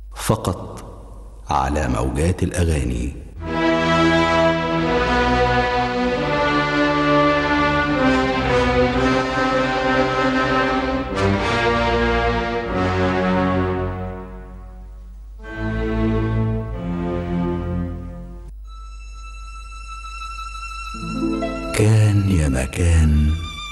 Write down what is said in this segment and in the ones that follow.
فقط على موجات الاغاني كان يا مكان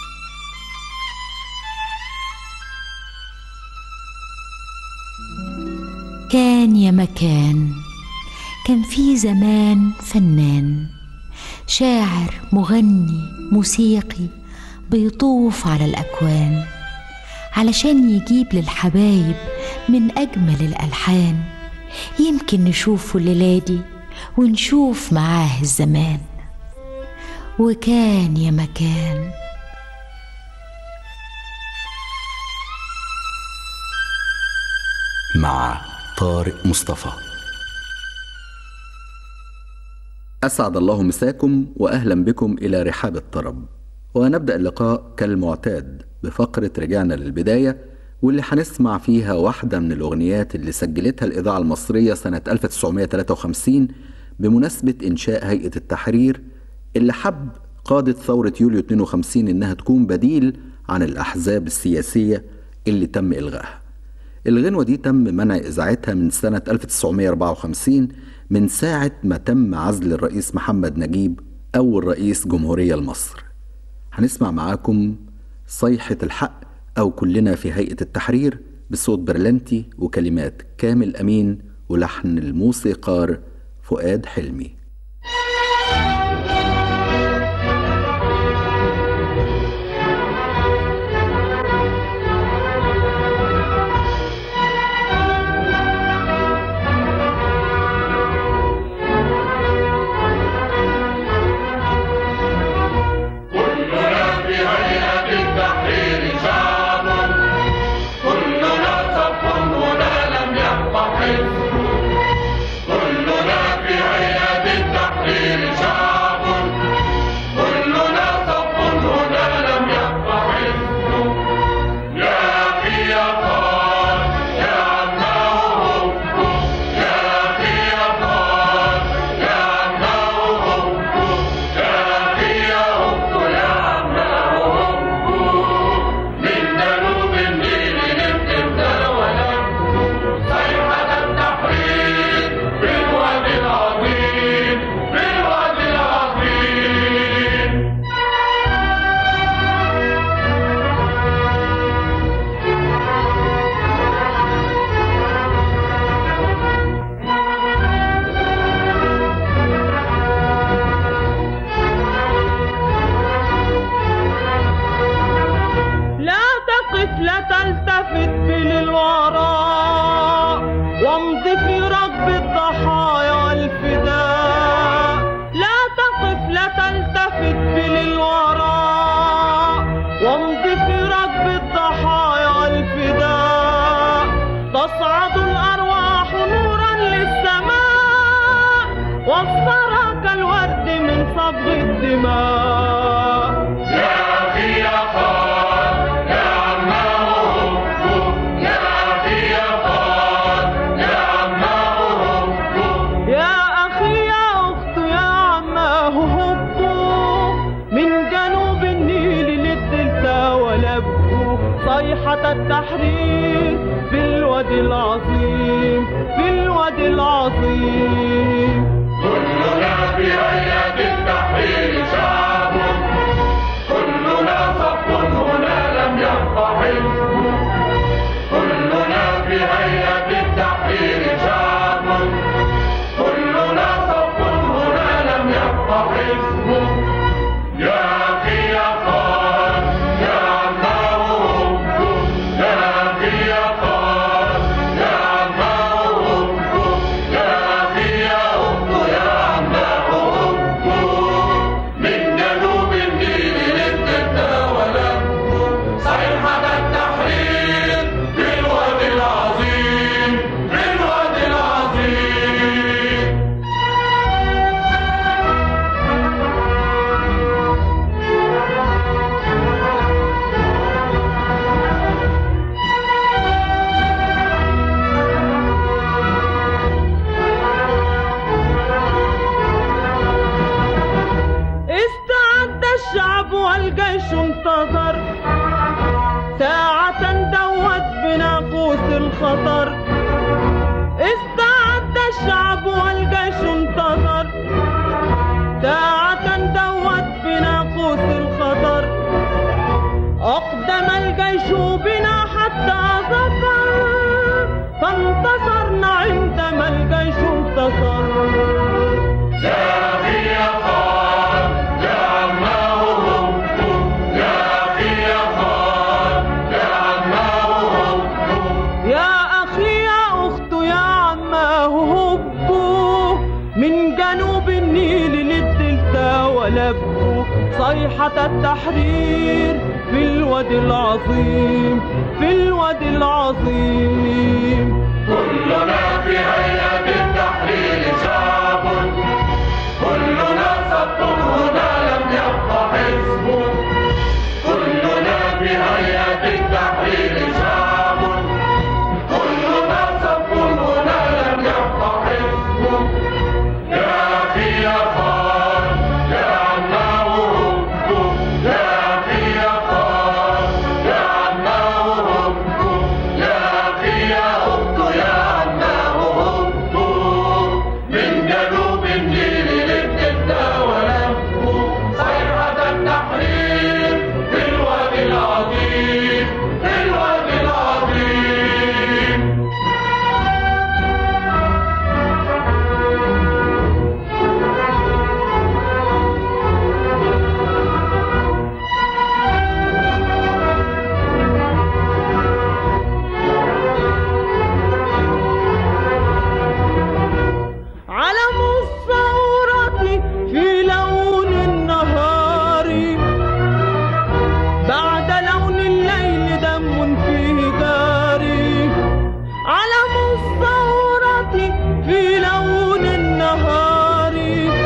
كان يا مكان كان في زمان فنان شاعر مغني موسيقي بيطوف على الأكوان علشان يجيب للحبايب من أجمل الألحان يمكن نشوفه الليلة دي ونشوف معاه الزمان وكان يا مكان مع طارق مصطفى أسعد الله مساكم وأهلا بكم إلى رحاب الطرب ونبدأ اللقاء كالمعتاد بفقرة رجعنا للبداية واللي هنسمع فيها واحدة من الأغنيات اللي سجلتها الإذاعة المصرية سنة 1953 بمناسبة إنشاء هيئة التحرير اللي حب قادة ثورة يوليو 52 إنها تكون بديل عن الأحزاب السياسية اللي تم إلغائها الغنوة دي تم منع إذاعتها من سنة 1954 من ساعة ما تم عزل الرئيس محمد نجيب أول رئيس جمهورية لمصر هنسمع معاكم صيحة الحق أو كلنا في هيئة التحرير بصوت برلنتي وكلمات كامل أمين ولحن الموسيقار فؤاد حلمي كلنا في هيئة التحرير شعب كلنا صف هنا لم يبق حزب كلنا في هيئة التحرير شعب كلنا صف هنا لم يبق حزب يا أخي يا خال يا عماه يا أخي يا خال يا عماه يا أخي يا أخت يا عماه من جنوب النيل للإبداع ونبذ صيحة التحرير في الوادي العظيم في الوادي العظيم لا تقف لا تلتفت للوراء وامض في ركب الضحايا والفداء لا تقف لا تلتفت للوراء وامض في ركب الضحايا والفداء تصعد الأرواح نورا للسماء والثرى كالورد من صبغ الدماء يا أخي يا خال يا عماه يا أخي يا خال يا عماه يا أخي يا أخت يا عماه هبوا من جنوب النيل للدلتا ولبوا صيحة التحرير في الوادي العظيم في الوادي العظيم كلنا في هيئة التحرير شعب كلنا صف هنا لم يبق حزب كلنا في هيئة التحرير شعب كلنا صف هنا لم يبق حزب يا أخي يا خال يا عماه يا أخي يا خال يا عماه ولبوا صيحة التحرير في الوادي العظيم في الوادي العظيم كلنا في هيئة التحرير شعب كلنا صف هنا لم يبق حزب كلنا في هيئة التحرير شعب كلنا صف هنا لم يبق حزب يا أخي يا خال يا عماه هبه يا أخي يا خال يا عماه هبه يا أخي يا هبه يا عماه هبه من جنوب النيل للدلتا ولفه صيحة التحرير في الوادي العظيم في الوادي العظيم علم الثورة في لون النهار بعد لون الليل دم فيه جاري علم الثورة في لون النهار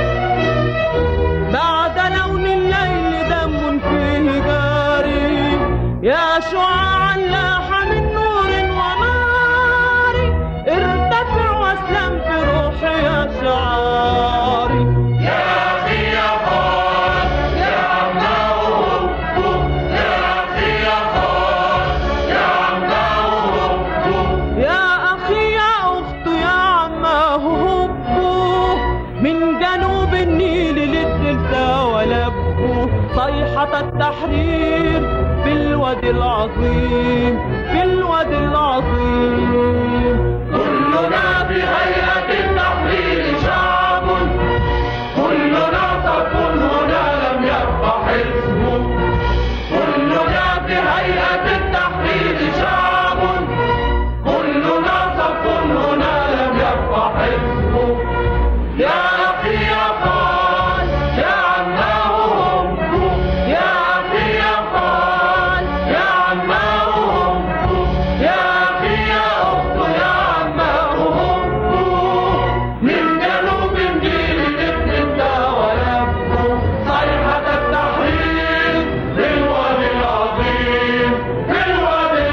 بعد لون الليل دم فيه جاري يا شعاعا لاح من نور ونار ارتفع واسلم في روحي يا شعاري يا أخي يا خال يا عماه هبه يا أخي يا خال يا عماه هبه يا أخي يا أخت يا عماه هبوا من جنوب النيل للدلتا ولبوا صيحة التحرير في الوادي العظيم في الوادي العظيم كلنا في هيئة التحرير شعب كلنا صف هنا لم يبق حزب كلنا في هيئة التحرير شعب كلنا صف هنا لم يبق حزب يا أخي يا خال يا عماه هبه يا أخي يا خال يا عماه هبه يا أخي يا أخت يا عماه هبه من جنوب النيل للدلتا ولبه صيحة التحرير في الوادي العظيم في الوادي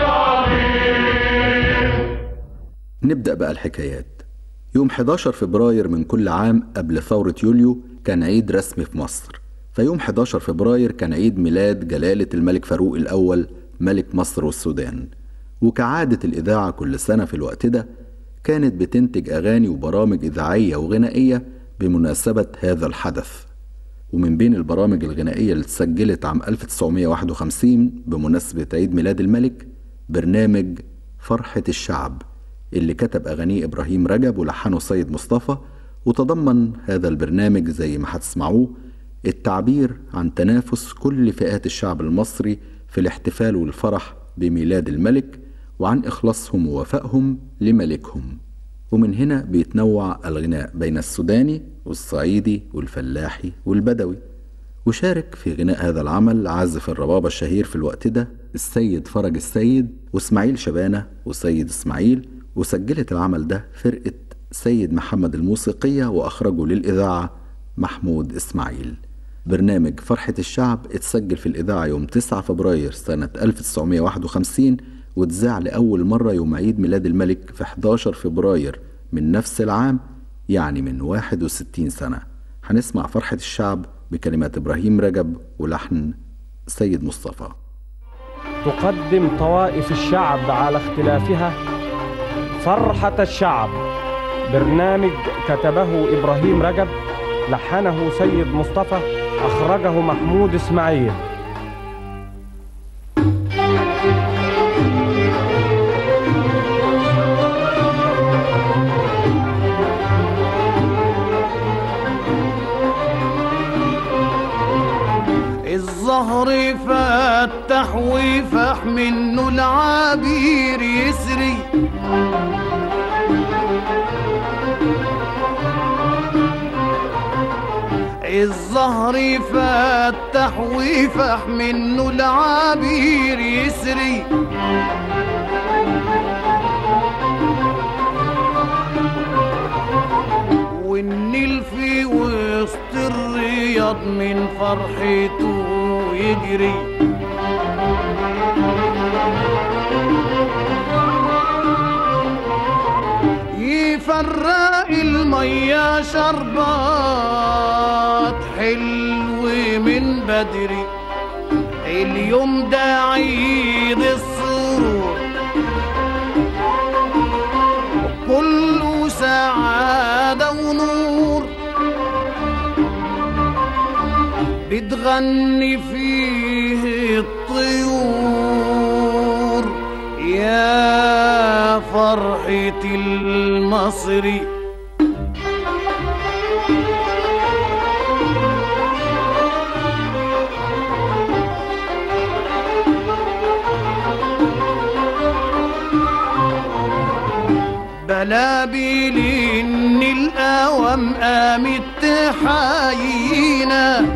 العظيم نبدأ بقى الحكايات يوم 11 فبراير من كل عام قبل ثورة يوليو كان عيد رسمي في مصر فيوم 11 فبراير كان عيد ميلاد جلالة الملك فاروق الأول ملك مصر والسودان وكعادة الإذاعة كل سنة في الوقت ده كانت بتنتج أغاني وبرامج إذاعية وغنائية بمناسبة هذا الحدث ومن بين البرامج الغنائية اللي اتسجلت عام 1951 بمناسبة عيد ميلاد الملك برنامج فرحة الشعب اللي كتب أغانيه إبراهيم رجب ولحنه سيد مصطفى وتضمن هذا البرنامج زي ما هتسمعوه التعبير عن تنافس كل فئات الشعب المصري في الاحتفال والفرح بميلاد الملك وعن إخلاصهم ووفائهم لملكهم ومن هنا بيتنوع الغناء بين السوداني والصعيدي والفلاحي والبدوي وشارك في غناء هذا العمل عازف الربابة الشهير في الوقت ده السيد فرج السيد واسماعيل شبانة وسيد اسماعيل وسجلت العمل ده فرقة سيد محمد الموسيقية وأخرجه للإذاعة محمود إسماعيل برنامج فرحة الشعب اتسجل في الإذاعة يوم 9 فبراير سنة 1951 واتذاع لأول مرة يوم عيد ميلاد الملك في 11 فبراير من نفس العام يعني من 61 سنة هنسمع فرحة الشعب بكلمات إبراهيم رجب ولحن سيد مصطفى تقدم طوائف الشعب على اختلافها فرحة الشعب برنامج كتبه إبراهيم رجب لحنه سيد مصطفى أخرجه محمود إسماعيل الظهر فتح وفح منه العبير يسري الزهر فتح ويفح منه العبير يسري والنيل في وسط الرياض من فرحته يجري يفرق المية شربات حلو من بدري اليوم ده عيد السرور كله سعادة ونور بتغني فيه الطيور يا فرحة المصري بلابل ان الاوام قامت تحايينا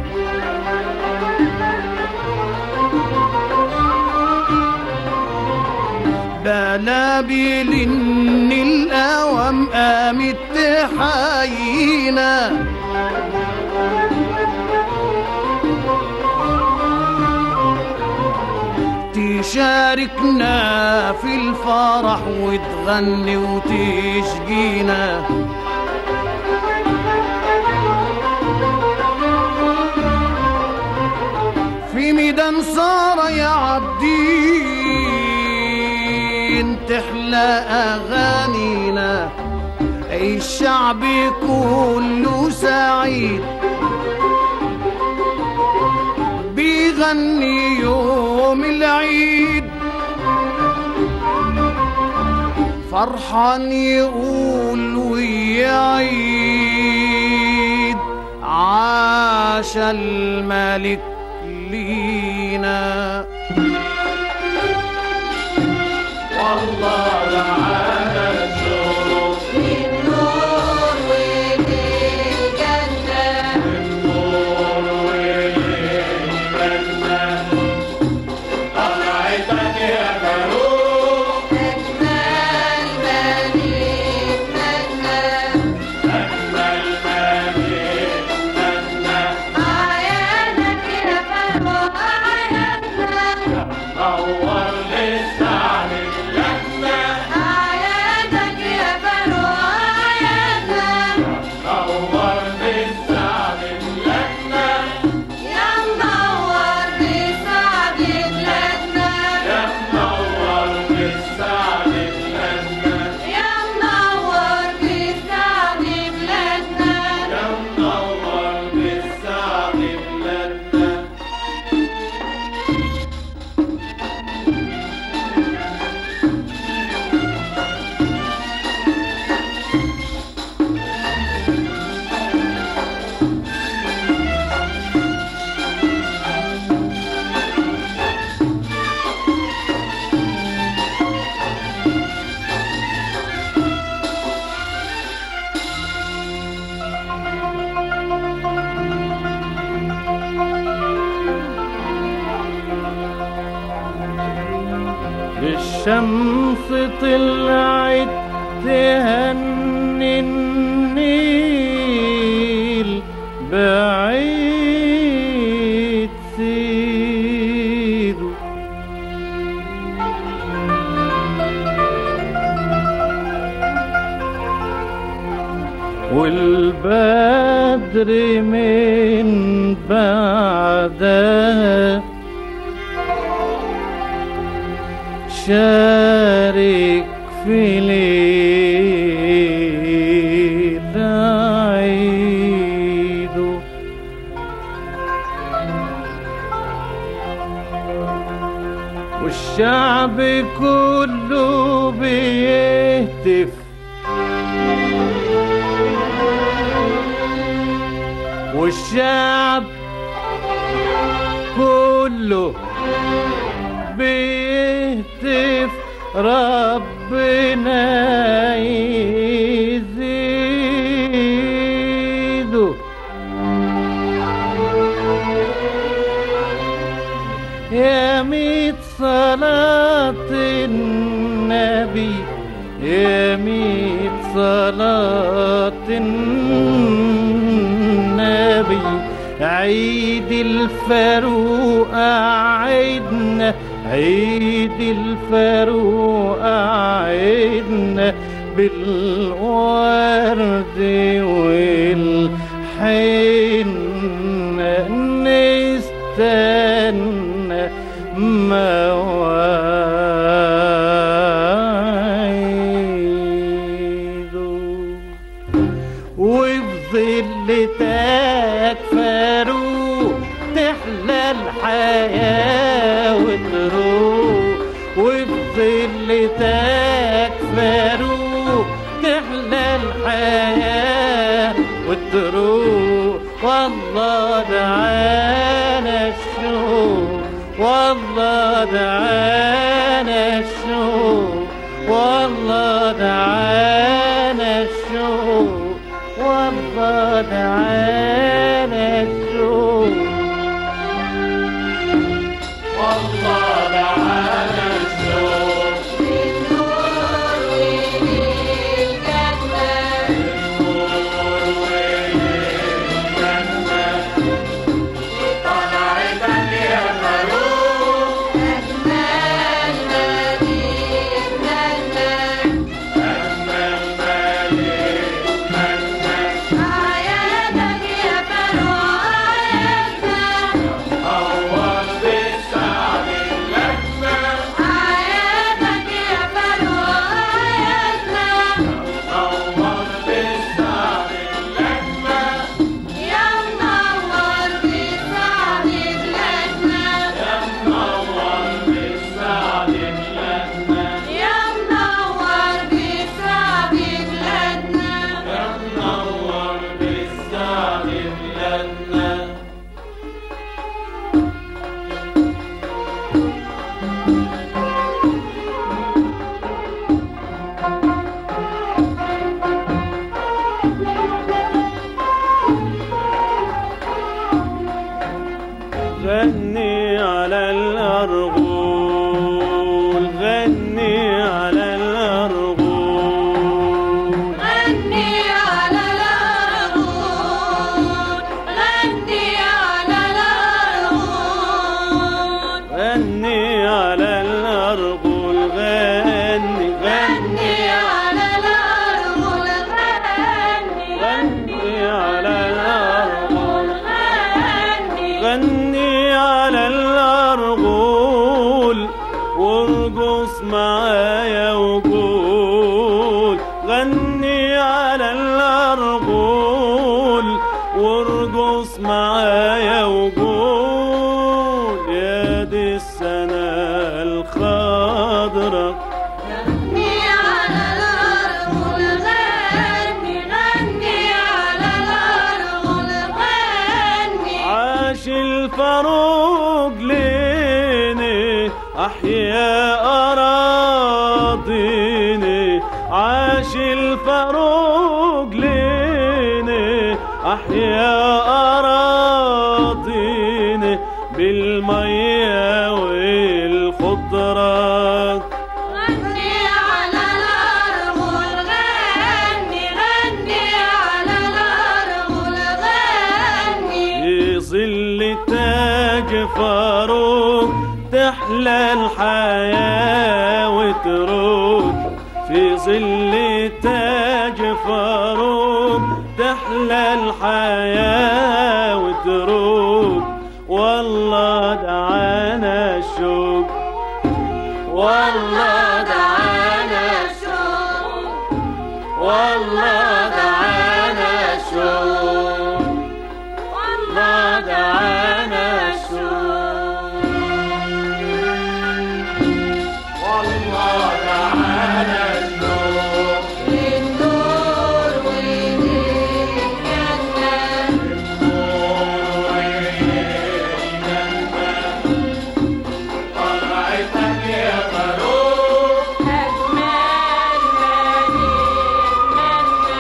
بلابل ان الاوام قامت تحايينا تشاركنا في الفرح وتغني وتشجينا في ميدان سارة يا عابدين تحلى أغانينا الشعب كله سعيد بيغني يوم العيد فرحان يقول ويعيد عاش الملك لينا والله لعانت الشروق النور والجنة النور والجنة طلعتك يا فاروق أجمل ما نتمنى أجمل ما نتمنى أعيادك يا فاروق أعيادنا نور للسعد بلادنا أعيادك يا فاروق أعيادنا نور للسعد بلادنا يا منور بسعد بلادنا يا منور للسعد بلادنا يا منور بسعد بلادنا يا منور بالسعد بلادنا الشمس طلعت تهني النيل بعيد سيده والبدر من بعدها شارك في ليل عيده والشعب كله بيهتف والشعب كله بيهتف ربنا يزيده عيد صلاة النبي عيد الفاروق عيدنا عيد الفاروق عيدنا بالورد والحنة نستنى مواعيده وفي ظلتك فاروق تحلى الحياة وتروح وفي ظلتك فاروق تحلى الحياة وتروح والله دعانا الشوق والله دعانا الشوق والله دعانا الشوق والله دعانا الشوق والله دعانا الشوق النور والجنة نور والجنة طلعتك يا فاروق أجمل مدينة أجمل مدينة أعيادك يا فاروق أعيادنا أول بالسعد اللجنة أعيادك يا فاروق أعيادنا أول بالسعد اللجنة يا منور بسعد بلادنا يا منور بالسعد اللجنة يا منور بسعد بلادنا يا منور بالسعد بلادنا غني على الأرغول غني على الأرغول غني على الأرغول غني على الأرغول غني على الأرغول غني غني غني على الأرغول غني غني على الأرغول غني غني على الأرغول وارقص معايا وقول غني على الأرغول وارقص معايا وقول يا دي السنة الخضرا غني على الأرغول غني غني على الأرغول غني عاش الفاروق ليني أحيا أراضيني عاش الفاروق ليني أحيا أراضيني بالمية والخضرة غني على الأرغول غني غني على الأرغول غني في ظل تاج فاروق تحلى الحياة وتروح في ظل تاج فاروق تحلى الحياة وتروح والله دعانا الشوق والله دعانا الشوق والله دعانا الشوق والله دعانا الشوق والله دعانا الشوق للنور وللجنة نور والجنة طلعتك يا فاروق أجمل مدينة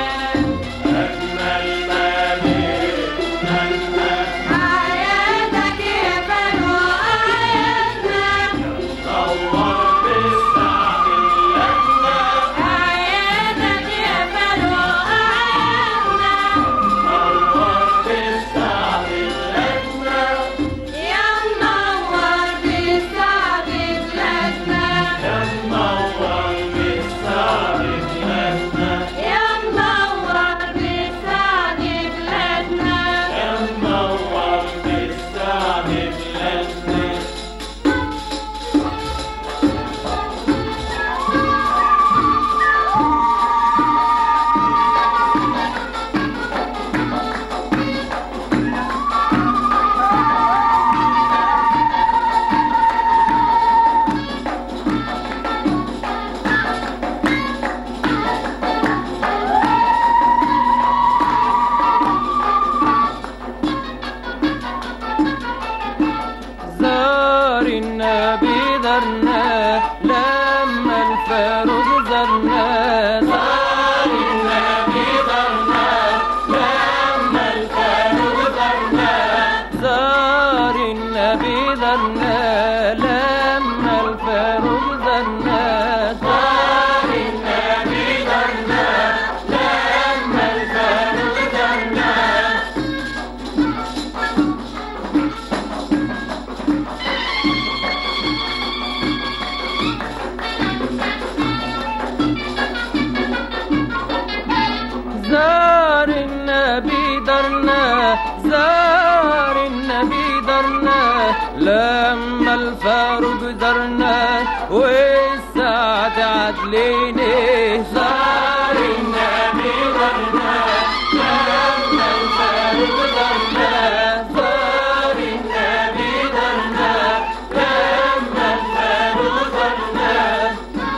زار النبي درنا لما الفاروق زرنا والسعد عدليني زار النبي درنا لما الفاروق زرنا زار النبي درنا لما الفاروق زرنا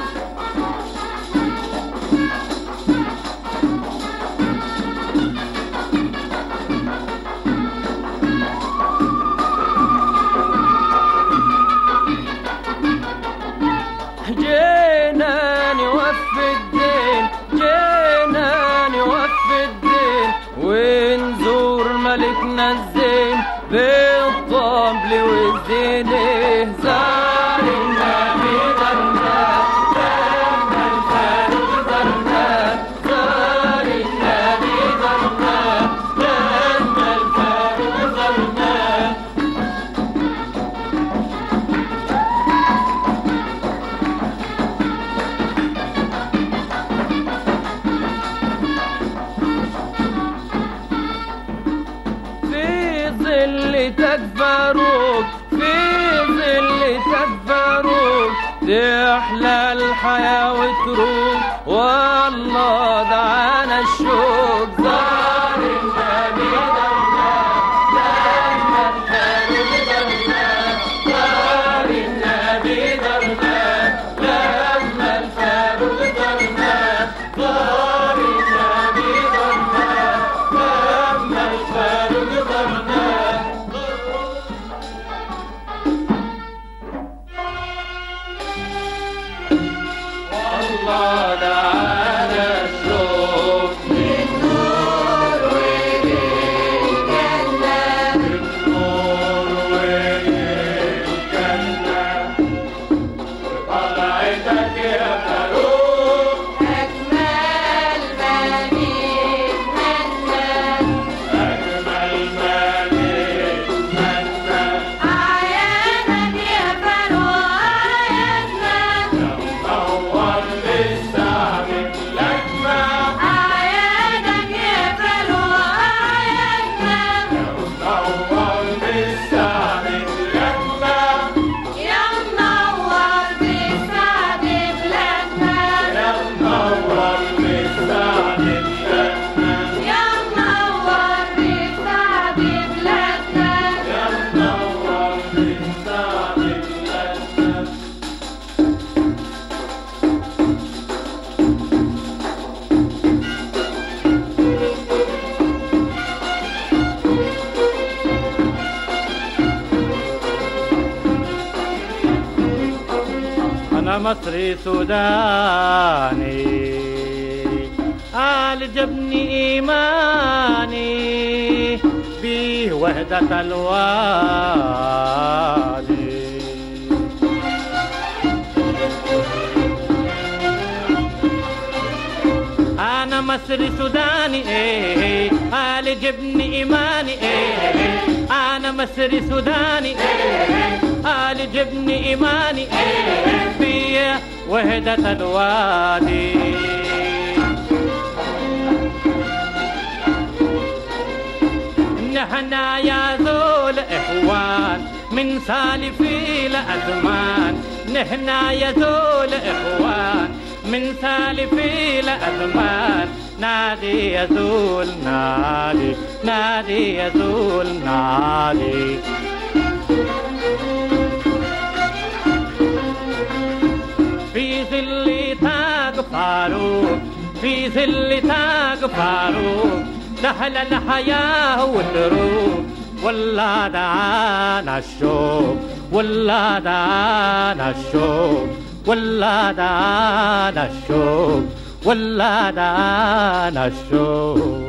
جينا نوفي الدين جينا نوفي الدين ونزور ملكنا الزين بالطبل والزينه زار النبي درنا لما الفاروق درنا زار النبي درنا لما الفاروق درنا في ظلتك فاروق في ظلتك فاروق تحلى الحياة وتروق والله دعانا الشوق زار النبي درنا لما الفاروق درنا زار النبي درنا لما الفاروق درنا زار النبي درنا لما الفاروق درنا والله دعانا الشوق النور مصري سوداني أعجبني إيماني به وحدة الوادي أنا مصري سوداني إيه آل جبني إيماني إيه أنا مصري سوداني إيه آل جبني إيماني إيه في وحدة الوادي نحنا يا ذول إخوان من سالفي الأزمان نحنا يا ذول إخوان من سالفي الأزمان نادي يا ذول نادي نادي يا ذول نادي في ظل تاج فاروق في ظل تاج فاروق نحل الحياة والدروب والله دعانا الشوق والله دعانا الشوق والله دعانا الشوق والله دعانا الشوق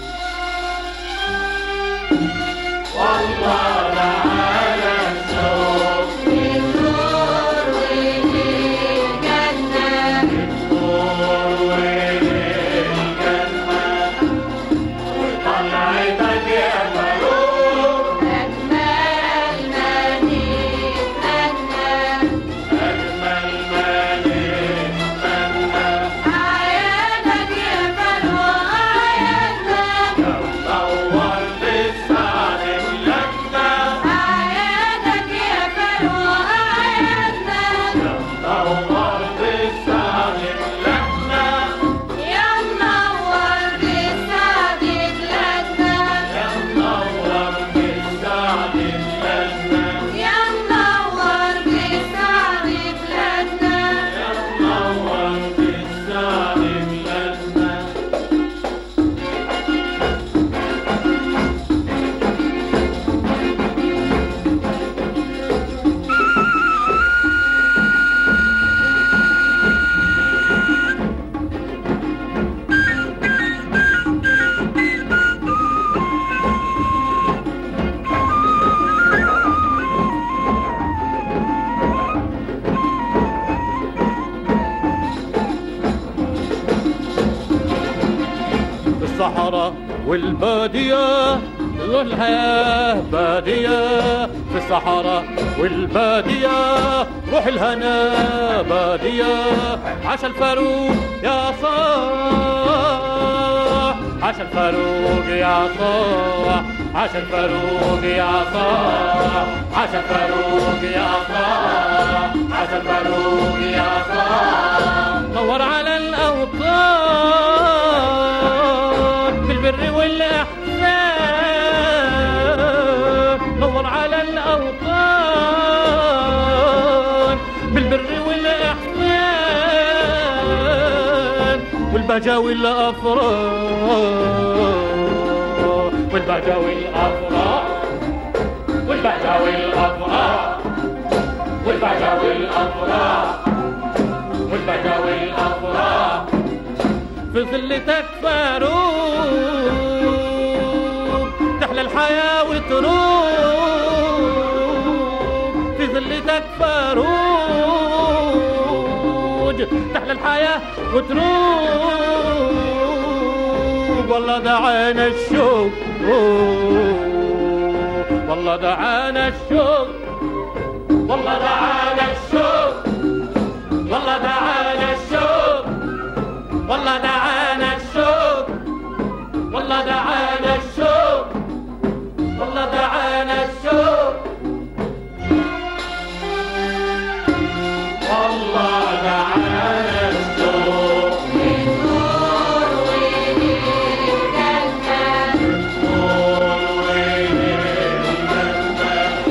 النور والجنة أجمل ما نتمنى عيانك يا فلو عيانك الصحراء والبادية والحياة بادية في الصحراء والبادية روح الهنا بادية عاش الفاروق يا صاح عاش الفاروق يا صاح عاش الفاروق يا صاح عاش الفاروق يا صاح عاش الفاروق يا صاح نور على الأوطان بالبر والإحسان نور على الأوطان بالبر والإحسان والبهجة والأفراح والبهجة والأفراح والبهجة والأفراح والبهجة والأفراح والبهجة والأفراح في ظلتك فاروق تحلى الحياة وتروق في ظلتك فاروق تحلى الحياة وتروق والله دعانا الشوق والله دعانا الشوق والله دعانا الشوق والله دعانا الشوق والله دعانا الشوق والله دعانا الشوق والله دعانا الشوق والله دعانا الشوق نور وين الجنة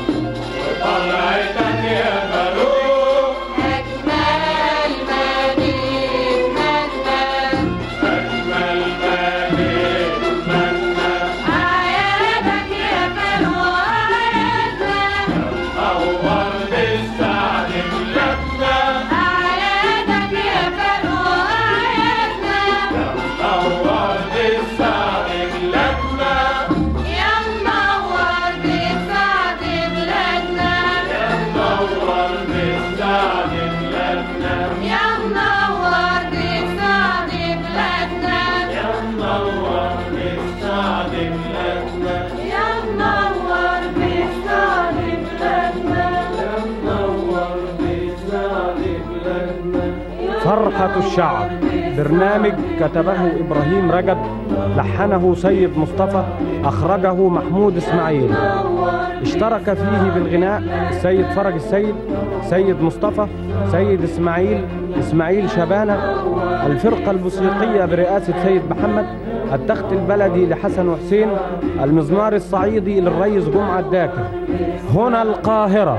وطلعتك يا فاروق أجمل ما نتمنى أجمل ما نتمنى حياتك يا فاروق حياتنا أول بالسعد بلادنا حياتك يا فاروق حياتنا أول بالسعد بلادنا يا منور بسعد بلادنا نور بالسعد بلادنا يا منور بسعد بلادنا يا منور بالسعد بلادنا يا منور بسعد بلادنا نور بالسعد بلادنا فرحة الشعب برنامج كتبه إبراهيم رجب لحنه سيد مصطفى أخرجه محمود إسماعيل اشترك فيه بالغناء السيد فرج السيد سيد مصطفى سيد إسماعيل إسماعيل شبانة الفرقة الموسيقية برئاسة سيد محمد التخت البلدي لحسن وحسين المزمار الصعيدي للريس جمعة الداكر هنا القاهرة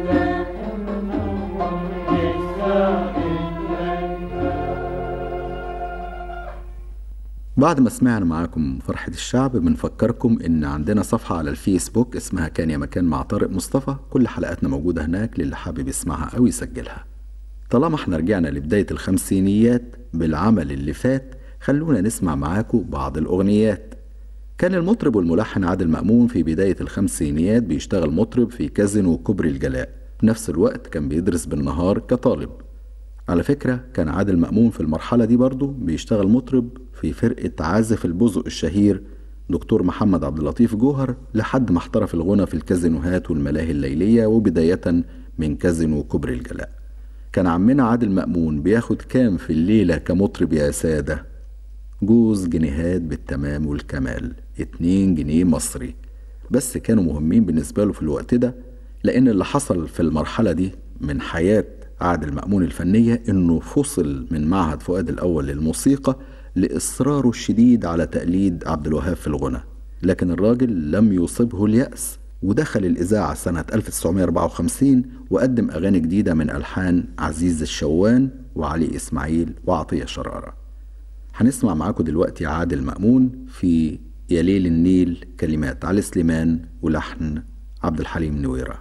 بعد ما سمعنا معاكم فرحة الشعب بنفكركم ان عندنا صفحة على الفيسبوك اسمها كان يا مكان مع طارق مصطفى كل حلقاتنا موجودة هناك للي حابب يسمعها او يسجلها طالما احنا رجعنا لبداية الخمسينيات بالعمل اللي فات خلونا نسمع معاكم بعض الاغنيات كان المطرب والملحن عادل مأمون في بداية الخمسينيات بيشتغل مطرب في كازينو كوبري الجلاء في نفس الوقت كان بيدرس بالنهار كطالب على فكرة كان عادل مأمون في المرحلة دي برضه بيشتغل مطرب في فرقة عازف البزق الشهير دكتور محمد عبد اللطيف جوهر لحد ما احترف الغنى في الكازينوهات والملاهي الليلية وبداية من كازينو كوبري الجلاء كان عمنا عادل مأمون بياخد كام في الليلة كمطرب يا سادة جوز جنيهات بالتمام والكمال اتنين جنيه مصري بس كانوا مهمين بالنسبة له في الوقت ده لأن اللي حصل في المرحلة دي من حياة عادل مأمون الفنية إنه فصل من معهد فؤاد الأول للموسيقى لإصراره الشديد على تقليد عبد الوهاب في الغنى لكن الراجل لم يصبه اليأس ودخل الإذاعة سنة 1954 وقدم أغاني جديدة من ألحان عزيز الشوان وعلي إسماعيل وعطية شرارة هنسمع معاكم دلوقتي عادل مأمون في يا ليل النيل كلمات علي سليمان ولحن عبد الحليم نويره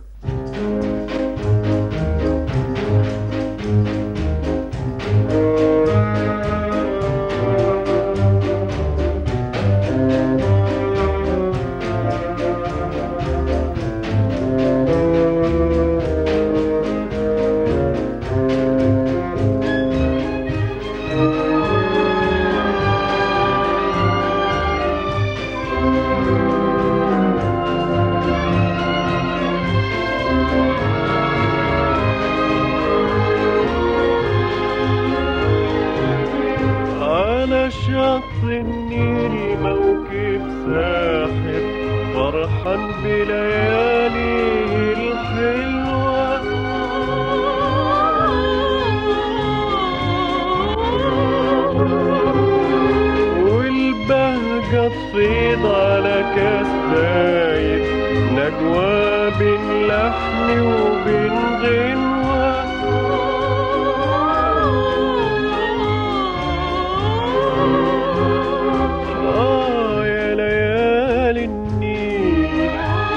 يا شط النيل موكب ساحر فرحان بلياليه الحلوة والبهجة تفيض على كاس دايب نجوى بين لحن وبين غنوة آه يا ليالي النيل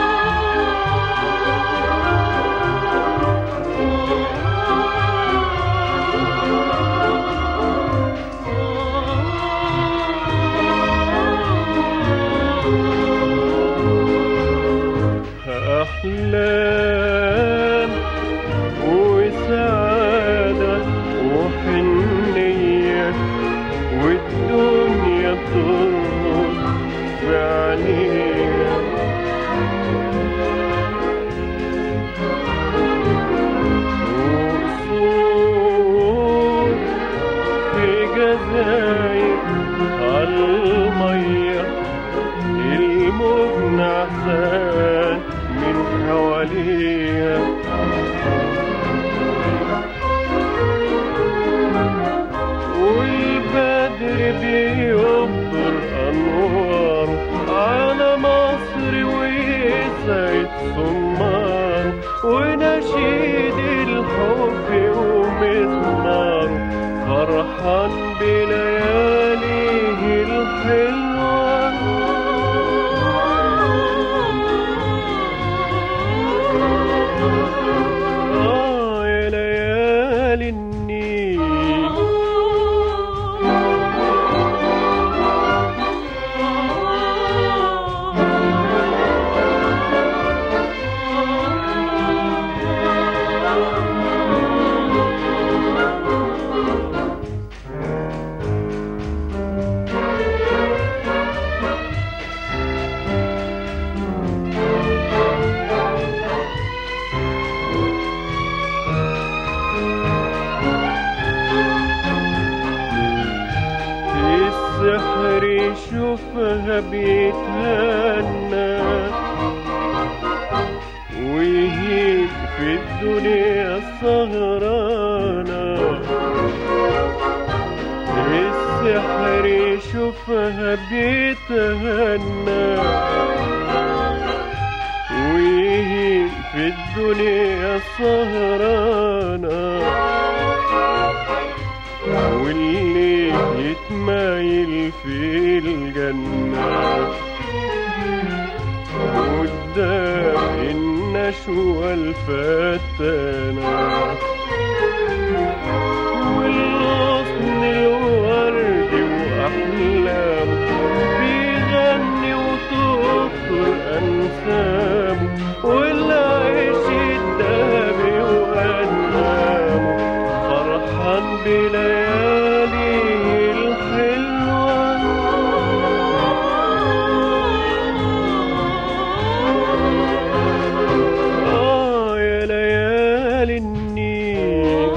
أحلام وسعادة وحنية والدنيا بترقص في عينيها وقصور في جزاير عالمية الموج نعسان من حواليها والبدر بيبطر أنواره على مصر ويسعد صماره ونشيد الحب ومزماره فرحان بلياليه الحلوة آه يا ليالي النيل السحر يشوفها بيتهنى ويهيج في الدنيا السهرانة السحر يشوفها بيتهنى ويهيج في الدنيا السهرانة واللي يتمايل في الجنة قدام النشوة الفتانة والغصن الوردي وأحلامه بيغني وتخطر أنسامه والعيش الدهبي وأنامه فرحان بلياليه الحلوة آه يا ليالي النيل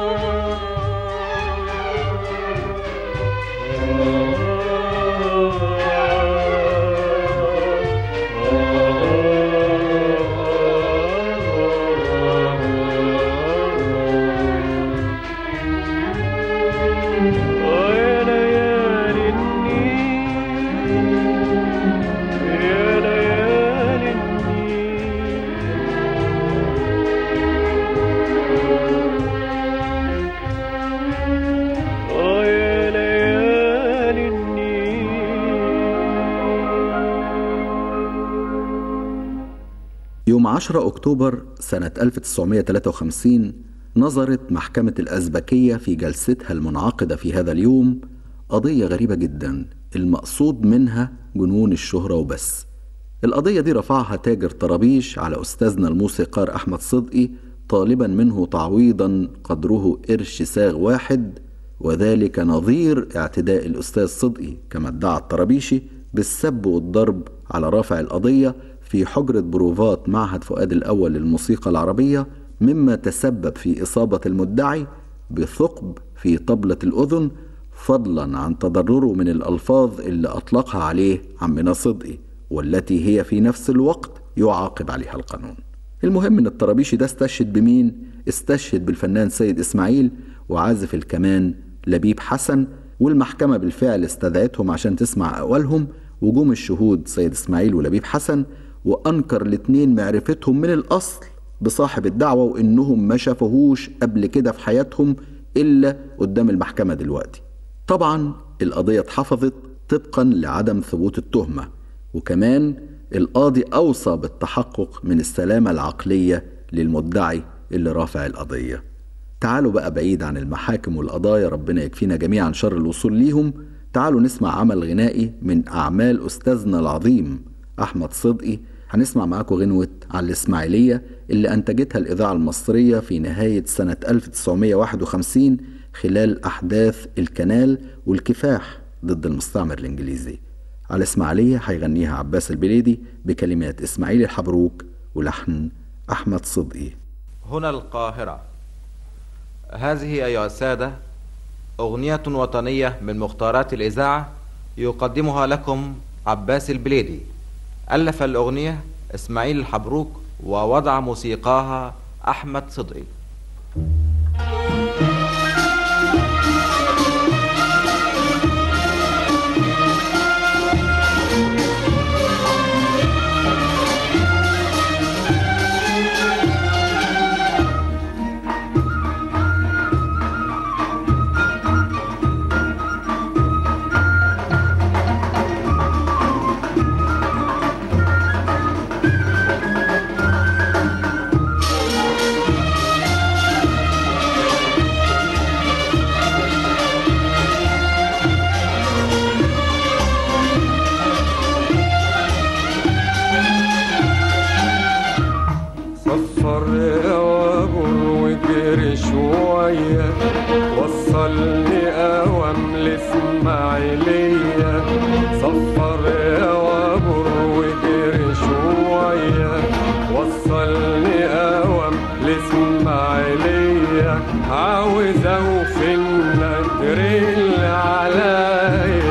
آه يا ليالي النيل يا ليالي النيل آه يا ليالي النيل يوم 10 أكتوبر سنة 1953 نظرت محكمة الأزبكية في جلستها المنعقدة في هذا اليوم قضية غريبة جدا المقصود منها جنون الشهرة وبس القضية دي رفعها تاجر طرابيش على أستاذنا الموسيقار أحمد صدقي طالبا منه تعويضا قدره قرش ساغ واحد وذلك نظير اعتداء الأستاذ صدقي كما ادعى الطرابيشي بالسب والضرب على رافع القضية في حجرة بروفات معهد فؤاد الأول للموسيقى العربية مما تسبب في إصابة المدعي بثقب في طبلة الأذن فضلا عن تضرره من الألفاظ اللي أطلقها عليه عمنا صدقي والتي هي في نفس الوقت يعاقب عليها القانون المهم ان الطرابيشي ده استشهد بمين استشهد بالفنان سيد اسماعيل وعازف الكمان لبيب حسن والمحكمة بالفعل استدعتهم عشان تسمع أقوالهم وجوم الشهود سيد اسماعيل ولبيب حسن وأنكر الاتنين معرفتهم من الأصل بصاحب الدعوة وإنهم ما شافوهوش قبل كده في حياتهم إلا قدام المحكمة دلوقتي طبعا القضية اتحفظت طبقا لعدم ثبوت التهمة وكمان القاضي أوصى بالتحقق من السلامة العقلية للمدعي اللي رافع القضية تعالوا بقى بعيد عن المحاكم والقضايا ربنا يكفينا جميعا شر الوصول ليهم تعالوا نسمع عمل غنائي من أعمال أستاذنا العظيم أحمد صدقي هنسمع معاكم غنوة على الإسماعيلية اللي أنتجتها الإذاعة المصرية في نهاية سنة 1951 خلال أحداث الكنال والكفاح ضد المستعمر الإنجليزي على الإسماعيلية هيغنيها عباس البليدي بكلمات إسماعيل الحبروك ولحن أحمد صدقي هنا القاهرة هذه أيها السادة أغنية وطنية من مختارات الإذاعة يقدمها لكم عباس البليدي ألف الأغنية إسماعيل الحبروك ووضع موسيقاها أحمد صدقي صفر يا وابور وجري شوية وصلني أوام الإسماعيلية صفر يا وابور وجري شوية وصلني أوام الإسماعيلية عاوز أوفي النذر اللي عليا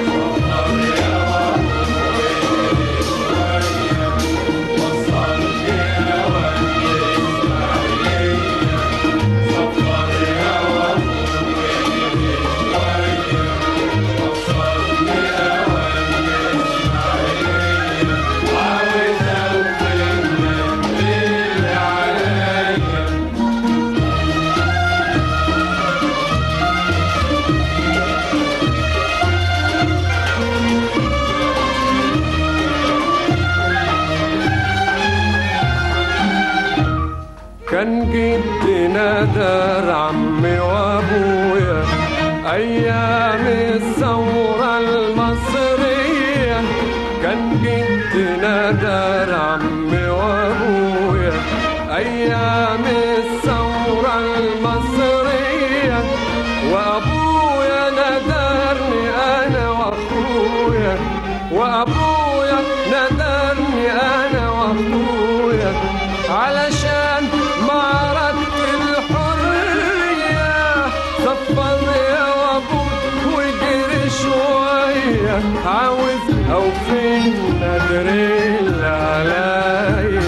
كان جدنا دار عمي وابويا ايام الثوره المصريه كان جدنا دار عمي وابويا ايام الثوره المصريه وابويا ندرني انا واخويا وابويا ندرني انا واخويا علشان معركة الحرية صفر يا وابوك وجري شوية عاوز أوفي النذر اللي عليا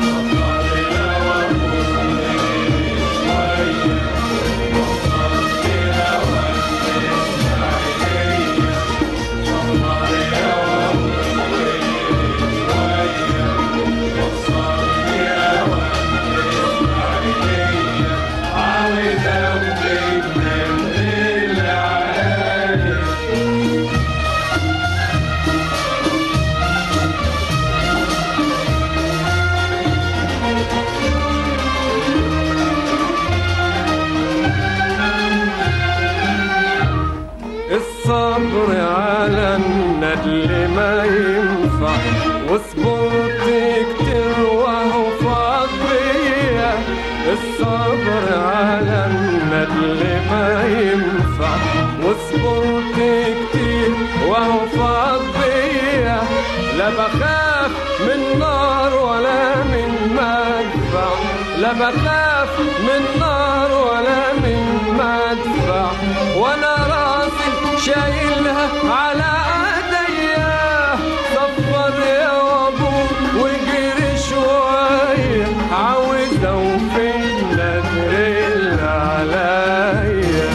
الصبر على الندل ما ينفع وصبرت كتير وهو فاض بيا الصبر على الندل ما ينفع وصبرت كتير وهو فاض بيا لا بخاف من نار ولا من مدفع لا بخاف من نار ولا من مدفع وانا راسي شايلها على ايديا صفر يا ابو وجري شويه عاوز اوفي النذر اللي عليا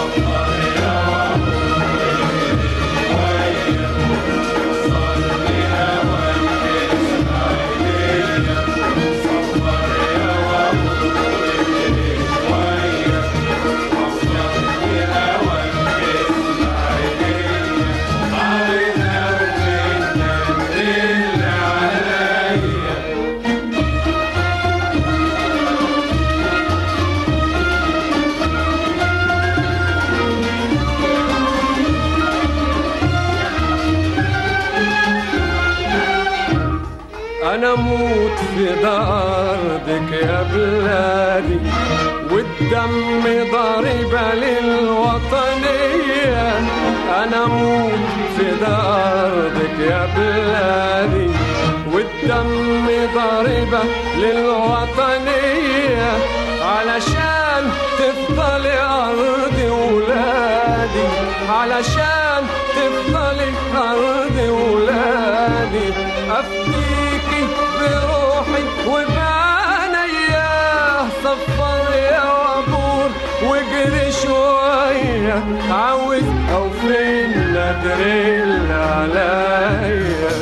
انا اموت في ارضك يا بلادي والدم ضاربة للوطنية انا اموت في ارضك يا بلادي والدم ضاربة للوطنية علشان تفضلي ارضي ولادي علشان تفضلي ارضي ولادي افديكي بروحي وبعنيا صفر يا وابور واجري شوية عاوز اوفي النذر اللي عليا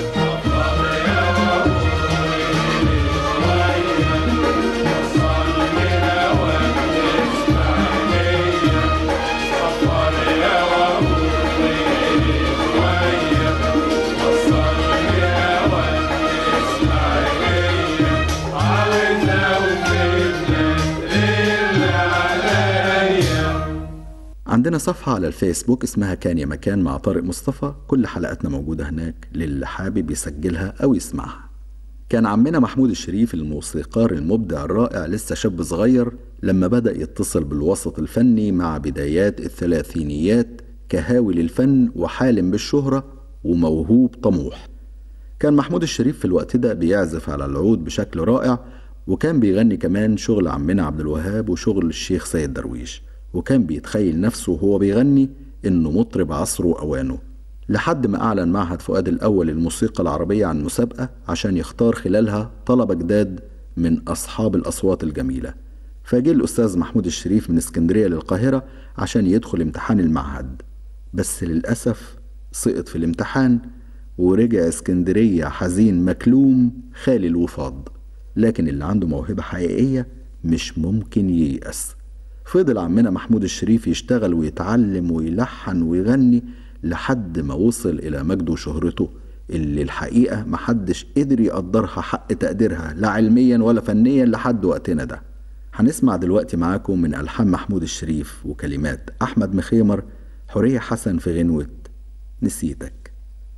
عندنا صفحة على الفيسبوك اسمها كان يا مكان مع طارق مصطفى كل حلقاتنا موجودة هناك للي حابب يسجلها أو يسمعها كان عمنا محمود الشريف الموسيقار المبدع الرائع لسه شاب صغير لما بدأ يتصل بالوسط الفني مع بدايات الثلاثينيات كهاوي للفن وحالم بالشهرة وموهوب طموح كان محمود الشريف في الوقت ده بيعزف على العود بشكل رائع وكان بيغني كمان شغل عمنا عبد الوهاب وشغل الشيخ سيد درويش وكان بيتخيل نفسه وهو بيغني انه مطرب عصره واوانه لحد ما اعلن معهد فؤاد الاول للموسيقى العربيه عن مسابقه عشان يختار خلالها طلبه جداد من اصحاب الاصوات الجميله فجه الاستاذ محمود الشريف من اسكندريه للقاهره عشان يدخل امتحان المعهد بس للاسف سقط في الامتحان ورجع اسكندريه حزين مكلوم خالي الوفاض لكن اللي عنده موهبه حقيقيه مش ممكن ييأس فضل عمنا محمود الشريف يشتغل ويتعلم ويلحن ويغني لحد ما وصل إلى مجده وشهرته اللي الحقيقة محدش قدر يقدرها حق تقديرها لا علميا ولا فنيا لحد وقتنا ده هنسمع دلوقتي معاكم من ألحان محمود الشريف وكلمات أحمد مخيمر حورية حسن في غنوة نسيتك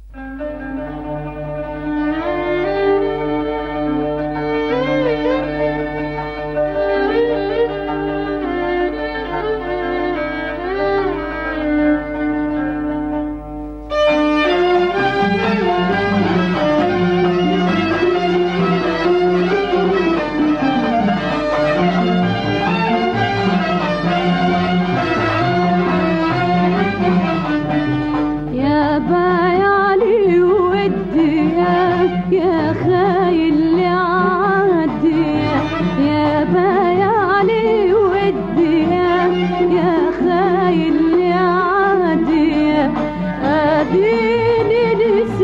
يا بايعني ودي يا يا خايل عادي يا بايعني ودي يا يا خايل عادي اديني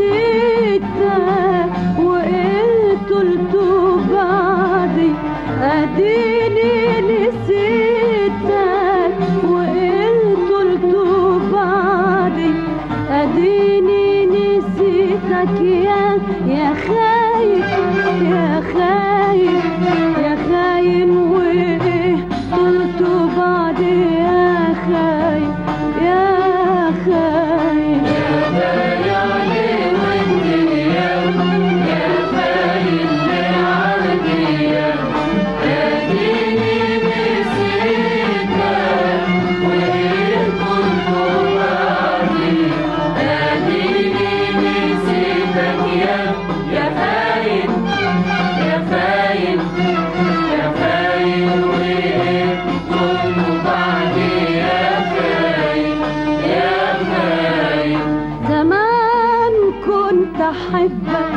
نسيتك وقلت قلت بعدي اديني نسيتك وقلت قلت بعدي اديني نسيتك يا يا خاين يا خاين يا خاين وايه قلت بعد يا خاين يا خاين يا خاين وانتي يا يا خاين عندي يا اديني نسيتك وايه قلت بعدي اديني نسيتك يا يا خاين يا خاين احبك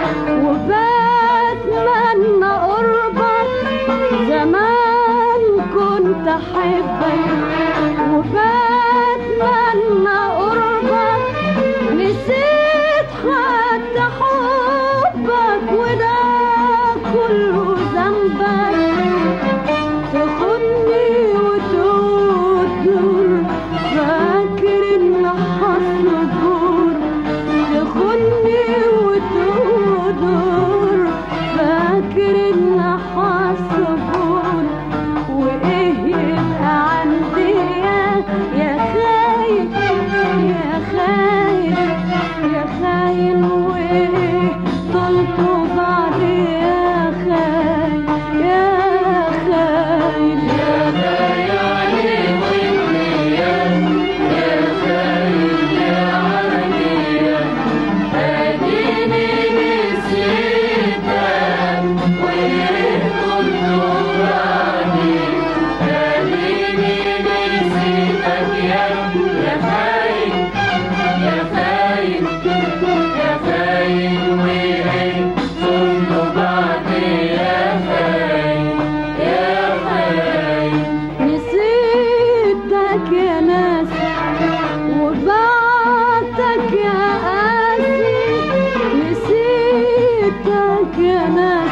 وبتمنى قربك زمان كنت احبك وبتمنى قربك نسيت حتى حبك وده كله ذنبك تخدني وتقدر فاكر ان حصبر تخدني وتقدر فاكر ان حصبر وايه يبقى عندي يا- يا خاين يا خاين يا خاين وايه طلته بعد يا خاين يا خاين يا خاين يا خاين يا عادية اديني نسيتك وايه طلته بعدي اديني نسيتك يا يا خاين يا خاين يا خاين وايه طلته بعدي يا خاين يا خاين نسيتك يا ناس وبعتك يا قاسي نسيتك يا ناس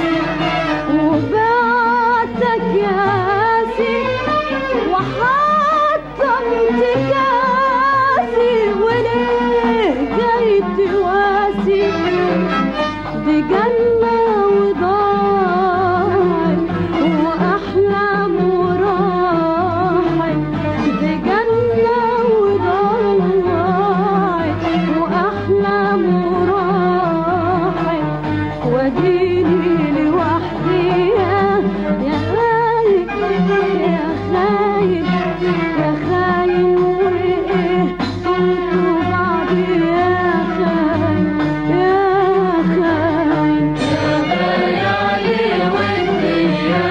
وبعتك يا قاسي وحطمت كاسي وليه جاي تواسي دي جنة وضاعت وأحلام وراحت دي جنة وضاعت وأحلام وراحت واديني لوحدي يا يا خاين يا خاين يا خاين وإيه قلت بعدي يا خاين يا خاين يا خاين ودي يا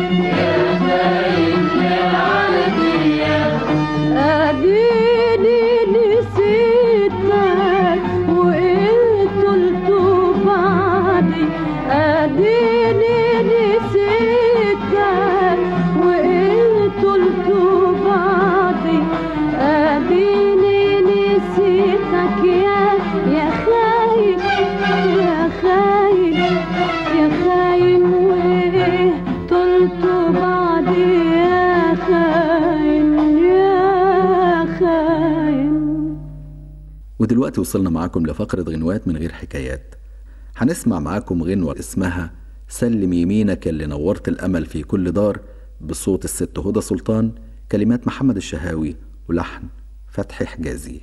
خاين يا عادية اديني نسيتك وايه قلته بعدي اديني نسيتك وايه قلته بعدي اديني نسيتك يا يا خاين يا خاين يا خاين وايه قلته بعدي يا خاين يا خاين ودلوقتي وصلنا معاكم لفقرة غنوات من غير حكايات هنسمع معاكم غنوة اسمها سلم يمينك اللي نورت الأمل في كل دار بصوت الست هدى سلطان كلمات محمد الشهاوي ولحن فتحي حجازي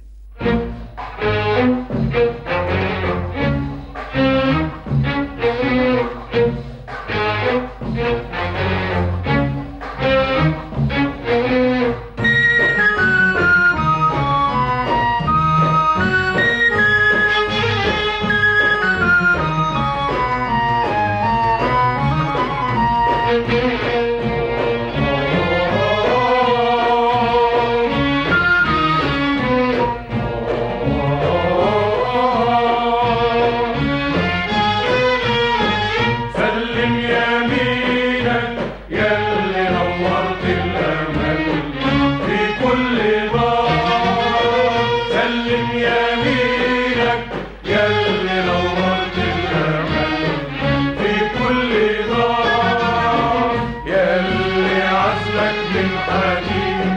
سلم يمينك ياللي نورت الامل في كل دار سلم يمينك ياللي نورت الامل في كل دار ياللي عزلك من حديد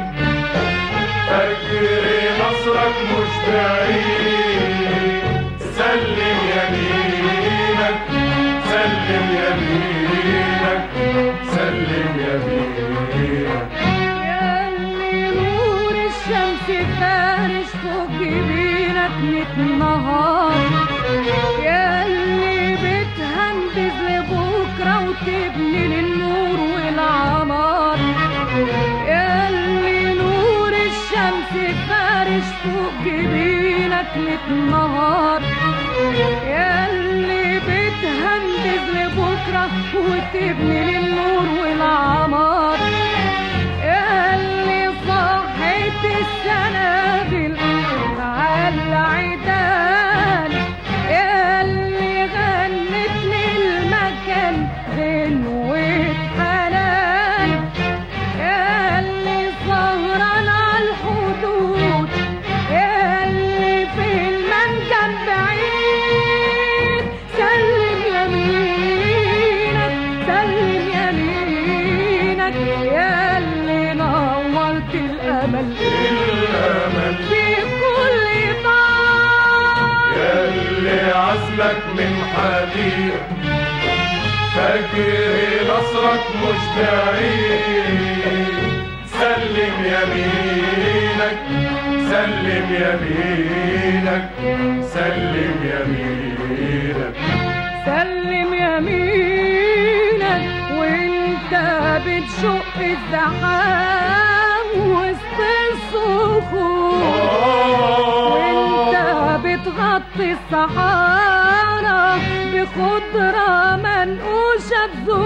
فجر نصرك مش بعيد سلم يمينك سلم يمينك سلم يمينك ياللي نور الشمس فارش فوق جبينك ميت نهار ياللي بتهندز لبكرة وتبني للنور والعمار ياللي نور الشمس فارش فوق جبينك ميت نهار ياللي بتهندز لبكرة وتبني للنور والعمار ياللي صحيت السنابل على العيدان عزمك من حديد فجر نصرك مش بعيد سلم يمينك سلم يمينك سلم يمينك سلم يمينك وانت بتشق الزحام وسط الصخور وانت بتغطي الصحارى بخضرة منقوشة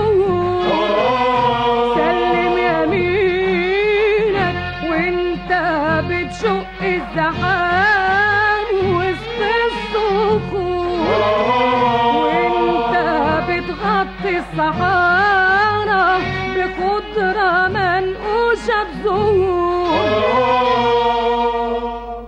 بزهور سلم يمينك وانت بتشق الزحام وسط الصخور وانت بتغطي الصحارى بخضرة منقوشة بزهور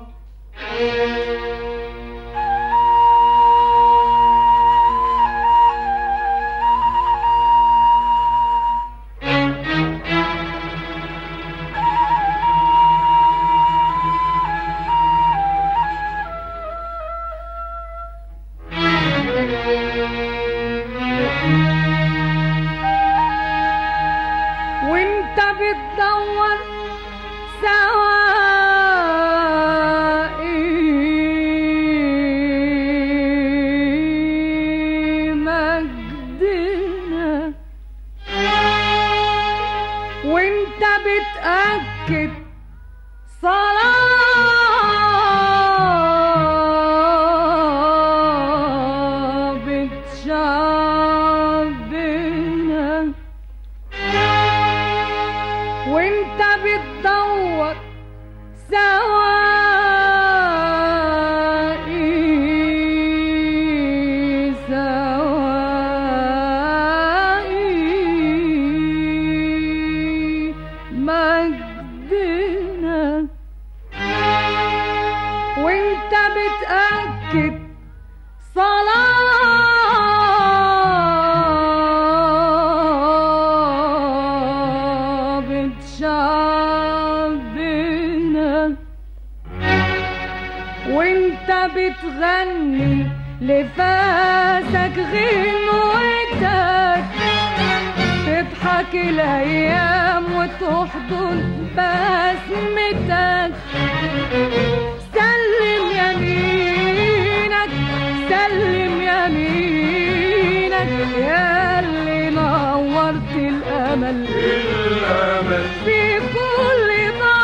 وانت بتدور سواء مجدنا وانت بتأكد صلاة بتشعبنا وانت بتدور سواء سواء مجدنا وانت بتأكد صلاة بتشعبنا وانت بتغني لفاسك غنوتك تضحك الايام وتحضن بسمتك سلم يمينك سلم يمينك يا اللي نورت الامل الأمل في كل دار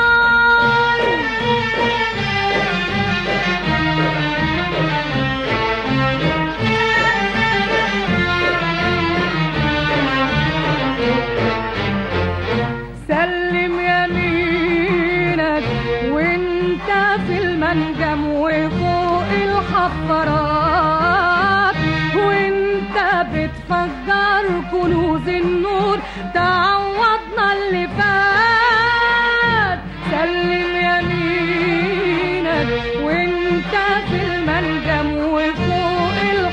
سلم يمينك وانت في المنجم وفوق الحفرات وانت بتفجر كنوز النور تعوضنا اللي فات سلم يمينك وانت في المنجم وفوق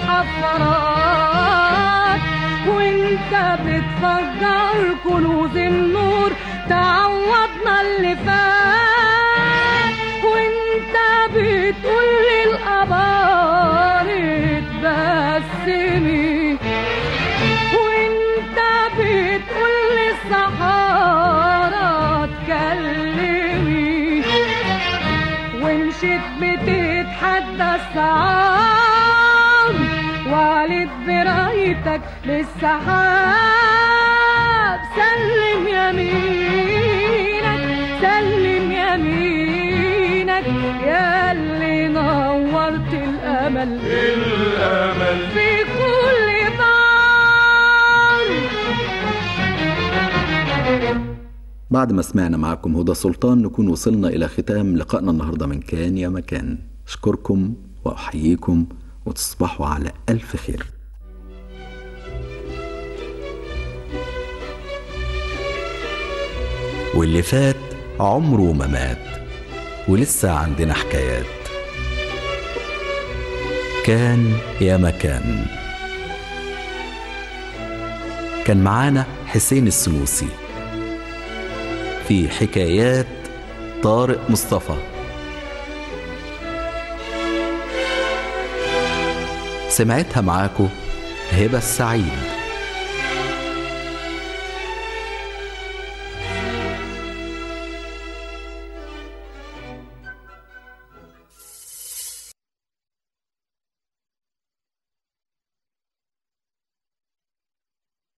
الحفرات وانت بتفجر كنوز النور تعوضنا اللي فات وانت بتقول للقبار اتبسمي وانت بتقول للصحارى اتكلمي ومشيت بتتحدى الصعاب وعلت برايتك للسحاب سلم يمينك سلم يمينك يا اللي نورت الامل الأمل في كل دار بعد ما سمعنا معكم هدى سلطان نكون وصلنا إلى ختام لقائنا النهاردة من كان يا مكان أشكركم وأحييكم وتصبحوا على ألف خير واللي فات عمره ما مات ولسه عندنا حكايات كان يا مكان كان معانا حسين السنوسي في حكايات طارق مصطفى سمعتها معاكو هبة السعيد